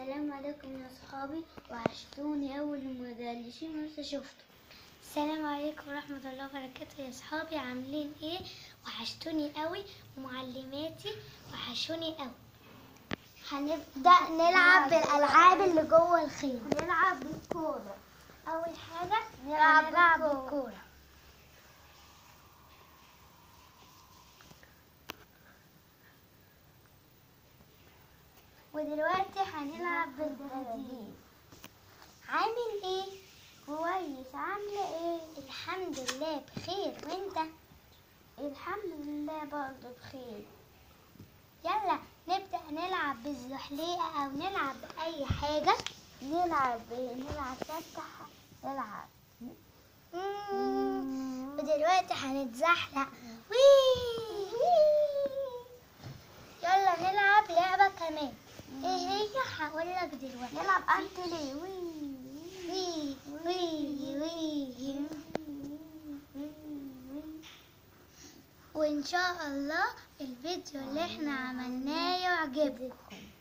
السلام عليكم يا صحابي وحشتوني أول المدلسين لسه شفته السلام عليكم ورحمة الله وبركاته يا صحابي عاملين ايه وحشتوني قوي ومعلماتي وحشوني قوي هنبدأ نلعب بالألعاب اللي جوه الخيمة نلعب بالكورة أول حاجة نلعب هنلعب بالكورة. بالكورة ودلوقتي هنلعب بالبرازيل عامل ايه؟ كويس عاملة ايه؟ الحمد لله بخير وانت؟ الحمد لله برضه بخير يلا نبدأ نلعب بالزحليقة أو نلعب بأي حاجة نلعب نلعب فتح نلعب مم. ودلوقتي هنتزحلق وي يلا نلعب لعبة كمان ايه هي هقول لك دلوقتي نلعب انت ليه وي وي وي وي وان شاء الله الفيديو اللي احنا عملناه يعجبكم